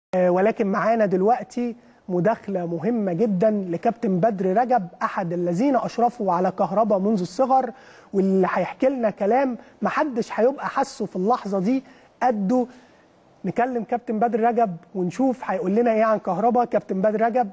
ولكن معانا دلوقتي مداخلة مهمة جدا لكابتن بدر رجب أحد الذين أشرفوا على كهربا منذ الصغر واللي هيحكي لنا كلام محدش هيبقى حاسه في اللحظة دي قده نكلم كابتن بدر رجب ونشوف هيقول لنا إيه عن كهربا كابتن بدر رجب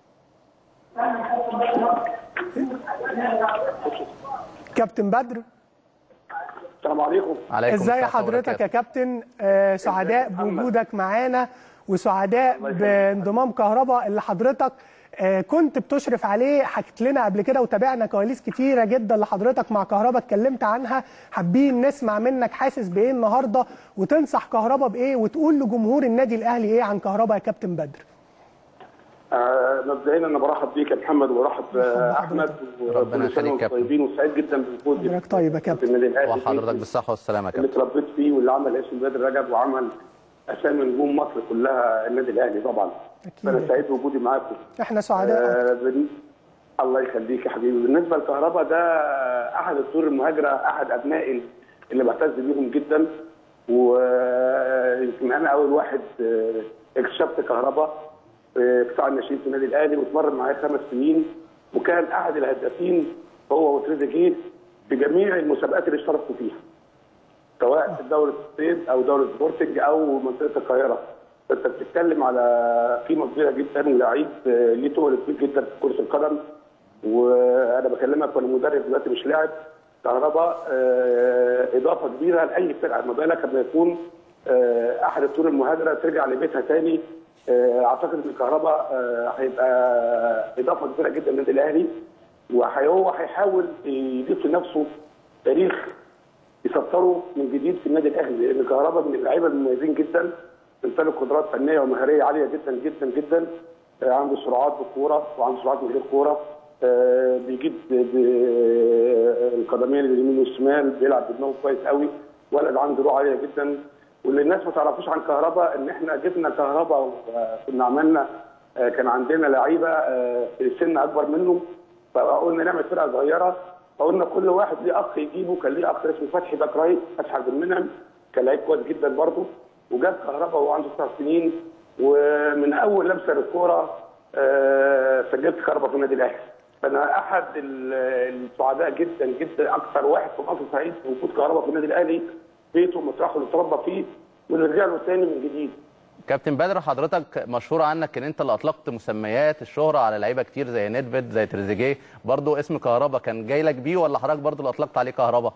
كابتن بدر السلام عليكم عليكم ازاي السلام حضرتك يا وبركاته. كابتن آه، سعداء محمد. بوجودك معانا وسعداء بانضمام كهرباء اللي حضرتك آه، كنت بتشرف عليه حكيت لنا قبل كده وتابعنا كواليس كتيره جدا لحضرتك مع كهرباء اتكلمت عنها حابين نسمع منك حاسس بايه النهارده وتنصح كهرباء بايه وتقول لجمهور النادي الاهلي ايه عن كهرباء يا كابتن بدر آه مبدئيا انا برحب بيك يا محمد وبرحب آه احمد ربنا وكل سنه يخليك وانتم كابتن. طيبين وسعيد جدا بوجودي حضرتك طيب يا كابتن. في النادي الاهلي وحضرتك بالصحه والسلامه يا اللي كابتن اتربيت فيه واللي عمل اسم بدر رجب وعمل اسامي نجوم مصر كلها النادي الاهلي طبعا أكيد. فانا سعيد بوجودي معاكم احنا سعداء آه بن- الله يخليك يا حبيبي بالنسبه لكهربا ده احد الطيور المهاجره احد ابنائي اللي بعتز بيهم جدا ويمكن انا اول واحد آه، اكتشفت كهربا في قطاع الناشئين في النادي الاهلي واتمرن معايا خمس سنين وكان احد الهدافين هو وتريزيجيه في جميع المسابقات اللي اشتركوا فيها سواء في دوله الصيد او دوله سبورتنج او منطقه القاهره فانت بتتكلم على قيمه كبيره جدا ولاعيب آه، ليه تقل كبير جدا في كره القدم وانا بكلمك وانا مدرب دلوقتي مش لاعب كهرباء آه، اضافه كبيره لاي فرقه ما بالك لما يكون آه، احد الطيور المهاجره ترجع لبيتها تاني آه، اعتقد ان الكهرباء آه، هيبقى اضافه كبيره جدا للنادي الاهلي وهو هيحاول يضيف لنفسه تاريخ يسطروا من جديد في النادي الاهلي لان كهربا من اللعيبه المميزين جدا بيمتلك قدرات فنيه ومهاريه عاليه جدا جدا جدا آه، عنده سرعات بالكوره وعنده سرعات من غير كوره آه، بيجيب ب- القدمين اليمين والشمال بيلعب بدماغه كويس قوي ولد عنده روح عاليه جدا واللي الناس ما تعرفوش عن كهربا ان احنا جبنا كهربا وكنا عملنا آه، كان عندنا لعيبه آه، في سن اكبر منهم فقلنا نعمل فرقه صغيره فقلنا كل واحد ليه اخ يجيبه كان ليه اخ اسمه فتحي باك رايت فتحي عبد المنعم كان لعيب كويس جدا برضه وجاب كهربا وهو عنده تسع سنين ومن اول لمسه للكوره آه، سجلت كهربا في النادي الاهلي فانا احد ال- السعداء جدا جدا اكثر واحد في مصر سعيد بوجود كهربا في النادي الاهلي بيته مطرحه اللي اتربى فيه ونرجع له تاني من جديد كابتن بدر حضرتك مشهور عنك ان انت اللي اطلقت مسميات الشهره على لعيبه كتير زي نيدفيد زي تريزيجيه برضو اسم كهربا كان جاي لك بيه ولا حضرتك برضو اللي اطلقت عليه كهربا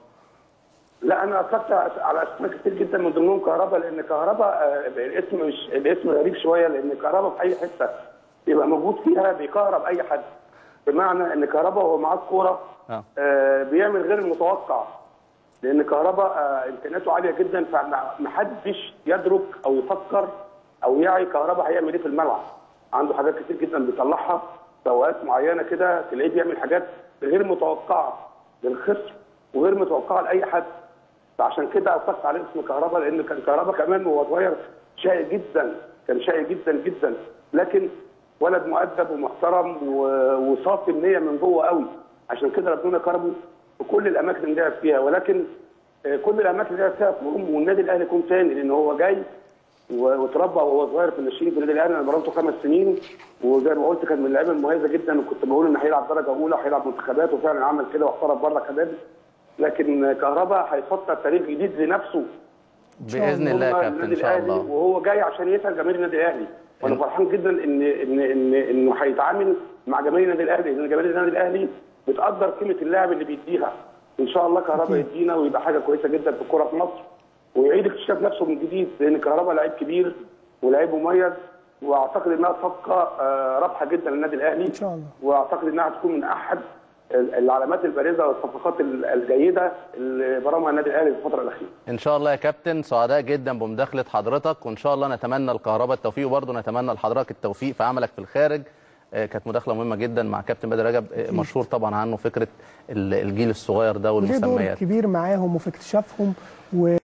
لا انا اطلقت على اسماء كتير جدا من ضمنهم كهربا لان كهربا آه، الاسم مش الاسم غريب شويه لان كهربا في اي حته يبقى موجود فيها بيكهرب اي حد بمعنى ان كهربا وهو معاه الكوره آه. آه، بيعمل غير المتوقع لان كهربا آه، امكانياته عاليه جدا فمحدش يدرك او يفكر او يعي كهربا هيعمل ايه في الملعب عنده حاجات كتير جدا بيطلعها في اوقات معينه كده تلاقيه بيعمل حاجات غير متوقعه للخصم وغير متوقعه لاي حد فعشان كده اطلقت عليه اسم كهربا لان كان كهربا كمان وهو صغير شقي جدا كان شقي جدا جدا لكن ولد مؤدب ومحترم و- وصافي النيه من جوه قوي عشان كده ربنا كرمه في كل الاماكن اللي لعب فيها ولكن آه، كل الاماكن اللي لعب فيها في الأم والنادي الاهلي يكون تاني لان هو جاي و- واتربى وهو صغير في الناشئين في النادي الاهلي انا مرنته خمس سنين وزي ما قلت كان من اللعيبه المميزه جدا وكنت بقول انه هيلعب درجه اولى وهيلعب منتخبات وفعلا عمل كده واحترف بره كمان لكن كهربا هيسطر تاريخ جديد لنفسه باذن الله يا هم كابتن النادي ان شاء الأهلي الله وهو جاي عشان يسعد جماهير النادي الاهلي وانا فرحان جدا ان ان ان انه هيتعامل مع جماهير النادي الاهلي لان جماهير النادي الاهلي بتقدر قيمه اللاعب اللي بيديها ان شاء الله كهربا يدينا ويبقى حاجه كويسه جدا في الكوره في مصر ويعيد اكتشاف نفسه من جديد لان كهربا لعيب كبير ولعيب مميز واعتقد انها صفقه آه، رابحه جدا للنادي الاهلي إن شاء الله. واعتقد انها هتكون من احد العلامات البارزه والصفقات الجيده اللي برمها النادي الاهلي في الفتره الاخيره ان شاء الله يا كابتن سعداء جدا بمداخله حضرتك وان شاء الله نتمنى الكهرباء التوفيق وبرضه نتمنى لحضرتك التوفيق في عملك في الخارج آه، كانت مداخله مهمه جدا مع كابتن بدر رجب آه، مشهور طبعا عنه فكره ال- الجيل الصغير ده ليه دور والمسميات كبير معاهم وفي اكتشافهم و